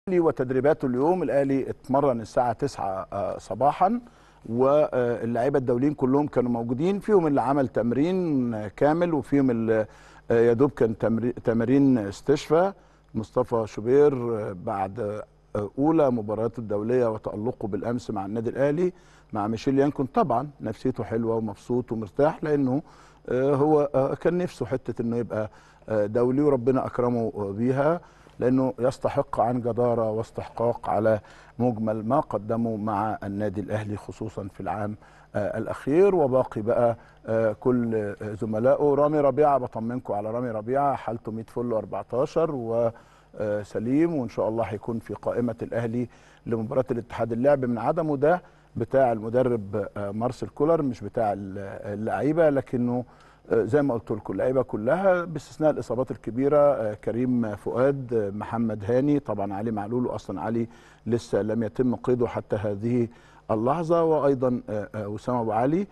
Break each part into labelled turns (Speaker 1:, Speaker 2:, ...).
Speaker 1: وتدريباته اليوم الاهلي اتمرن الساعه 9 صباحا واللعيبه الدوليين كلهم كانوا موجودين فيهم اللي عمل تمرين كامل وفيهم اللي يا دوب كان تمارين استشفاء مصطفى شوبير بعد اولى مبارياته الدوليه وتالقه بالامس مع النادي الاهلي مع ميشيل يانكون طبعا نفسيته حلوه ومبسوط ومرتاح لانه هو كان نفسه حته انه يبقى دولي وربنا اكرمه بيها لانه يستحق عن جداره واستحقاق على مجمل ما قدمه مع النادي الاهلي خصوصا في العام الاخير وباقي بقى كل زملائه رامي ربيعه بطمنكم على رامي ربيعه حالته 100 فل 14 وسليم وان شاء الله هيكون في قائمه الاهلي لمباراه الاتحاد اللعب من عدمه ده بتاع المدرب مارسيل كولر مش بتاع اللعيبه لكنه زي ما قلت لكم اللعيبه كلها باستثناء الاصابات الكبيره كريم فؤاد محمد هاني طبعا علي معلول واصلا علي لسه لم يتم قيده حتى هذه اللحظه وايضا وسام ابو علي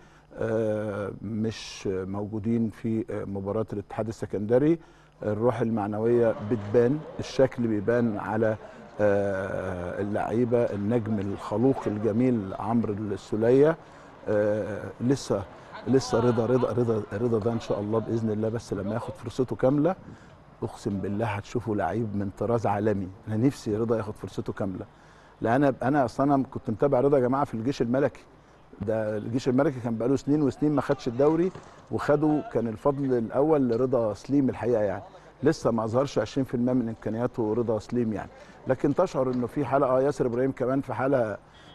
Speaker 1: مش موجودين في مباراه الاتحاد السكندري الروح المعنويه بتبان الشكل بيبان على اللعيبه النجم الخلوق الجميل عمرو السوليه لسه لسه رضا رضا رضا رضا ده ان شاء الله باذن الله بس لما ياخد فرصته كامله اقسم بالله هتشوفوا لعيب من طراز عالمي انا نفسي رضا ياخد فرصته كامله لان انا انا اصلا انا كنت متابع رضا يا جماعه في الجيش الملكي ده الجيش الملكي كان بقاله سنين وسنين ما خدش الدوري وخده كان الفضل الاول لرضا سليم الحقيقه يعني لسه ما اظهرش 20% من امكانياته رضا سليم يعني لكن تشعر انه في حاله اه ياسر ابراهيم كمان في حاله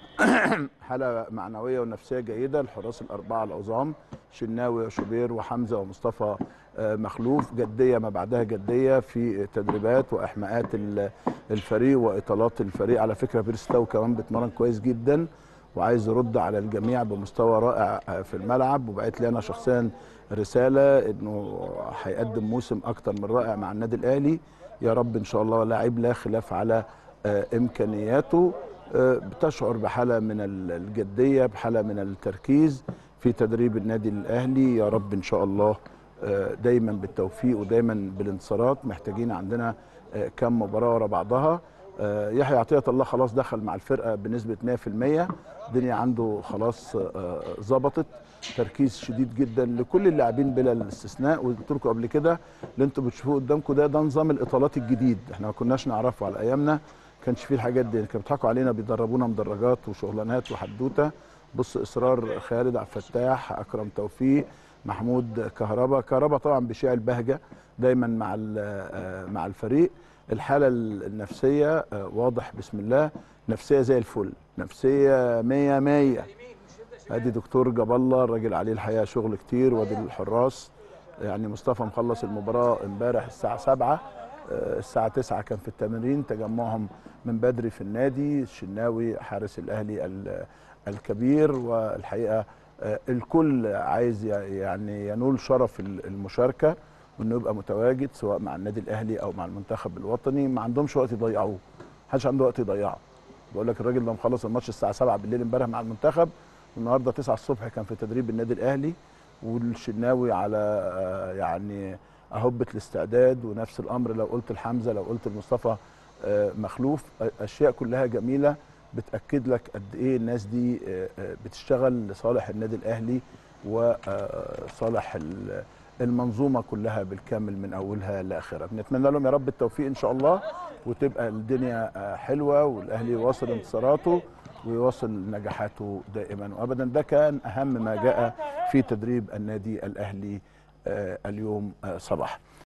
Speaker 1: حاله معنويه ونفسيه جيده الحراس الاربعه العظام شناوي وشوبير وحمزه ومصطفى مخلوف جديه ما بعدها جديه في تدريبات واحماءات الفريق واطالات الفريق على فكره بيرستاو كمان بيتمرن كويس جدا وعايز يرد على الجميع بمستوى رائع في الملعب وبقيت لي انا شخصيا رساله انه هيقدم موسم اكتر من رائع مع النادي الاهلي يا رب ان شاء الله لاعب لا خلاف على امكانياته بتشعر بحاله من الجديه بحاله من التركيز في تدريب النادي الاهلي يا رب ان شاء الله دايما بالتوفيق ودايما بالانتصارات محتاجين عندنا كم مباراه ورا بعضها يحيى عطيه الله خلاص دخل مع الفرقه بنسبه 100% الدنيا عنده خلاص ظبطت تركيز شديد جدا لكل اللاعبين بلا الاستثناء وقلت لكم قبل كده اللي انتم بتشوفوه قدامكم ده ده نظام الاطالات الجديد احنا ما كناش نعرفه على ايامنا كانش فيه الحاجات دي كانوا بيضحكوا علينا بيدربونا مدرجات وشغلانات وحدوته بص اصرار خالد عبد الفتاح اكرم توفيق محمود كهربا كهربا طبعا بيشيع البهجه دايما مع مع الفريق الحاله النفسيه واضح بسم الله نفسيه زي الفل نفسيه 100 100 ادي دكتور جاب الله الراجل عليه الحقيقه شغل كتير وادي الحراس يعني مصطفى مخلص المباراه امبارح الساعه 7 الساعة 9 كان في التمرين تجمعهم من بدري في النادي الشناوي حارس الأهلي الكبير والحقيقة الكل عايز يعني ينول شرف المشاركة وانه يبقى متواجد سواء مع النادي الاهلي او مع المنتخب الوطني ما عندهمش وقت يضيعوه محدش عنده وقت يضيعه بقول لك الراجل ده مخلص الماتش الساعه 7 بالليل امبارح مع المنتخب والنهارده 9 الصبح كان في تدريب النادي الاهلي والشناوي على يعني اهبه الاستعداد ونفس الامر لو قلت لحمزه لو قلت لمصطفى مخلوف اشياء كلها جميله بتاكد لك قد ايه الناس دي بتشتغل لصالح النادي الاهلي وصالح المنظومه كلها بالكامل من اولها لاخرها بنتمنى لهم يا رب التوفيق ان شاء الله وتبقى الدنيا حلوه والاهلي يواصل انتصاراته ويواصل نجاحاته دائما وابدا ده كان اهم ما جاء في تدريب النادي الاهلي اليوم صباحا